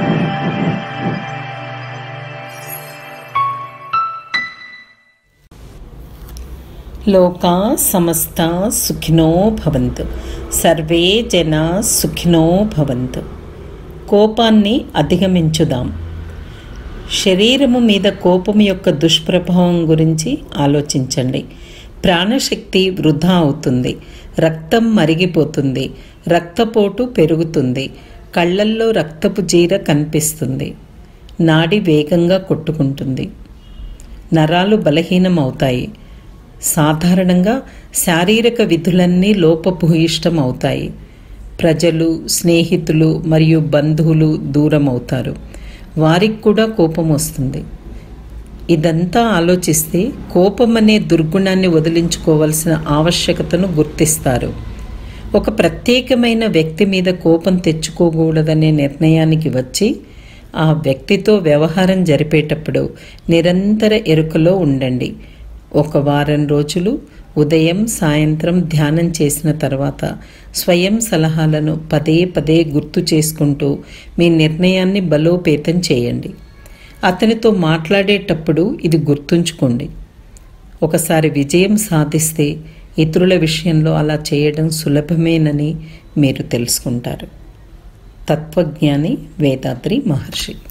లోకా సమస్త సుఖినో భవంతు సర్వే జన సుఖినో భవంతు కోపాన్ని అధిగమించుదాం శరీరము మీద కోపం యొక్క దుష్ప్రభావం గురించి ఆలోచించండి ప్రాణశక్తి వృధా అవుతుంది రక్తం మరిగిపోతుంది రక్తపోటు పెరుగుతుంది కళ్ళల్లో రక్తపు జీర కనిపిస్తుంది నాడి వేగంగా కొట్టుకుంటుంది నరాలు బలహీనమవుతాయి సాధారణంగా శారీరక విధులన్నీ లోపభూయిష్టం అవుతాయి ప్రజలు స్నేహితులు మరియు బంధువులు దూరం అవుతారు వారికి కూడా కోపం వస్తుంది ఇదంతా ఆలోచిస్తే కోపం అనే దుర్గుణాన్ని వదిలించుకోవాల్సిన ఆవశ్యకతను గుర్తిస్తారు ఒక ప్రత్యేకమైన వ్యక్తి మీద కోపం తెచ్చుకోకూడదనే నిర్ణయానికి వచ్చి ఆ వ్యక్తితో వ్యవహారం జరిపేటప్పుడు నిరంతర ఎరుకలో ఉండండి ఒక వారం రోజులు ఉదయం సాయంత్రం ధ్యానం చేసిన తర్వాత స్వయం సలహాలను పదే పదే గుర్తు చేసుకుంటూ మీ నిర్ణయాన్ని బలోపేతం చేయండి అతనితో మాట్లాడేటప్పుడు ఇది గుర్తుంచుకోండి ఒకసారి విజయం సాధిస్తే ఇతరుల విషయంలో అలా చేయడం సులభమేనని మీరు తెలుసుకుంటారు తత్వజ్ఞాని వేదాద్రి మహర్షి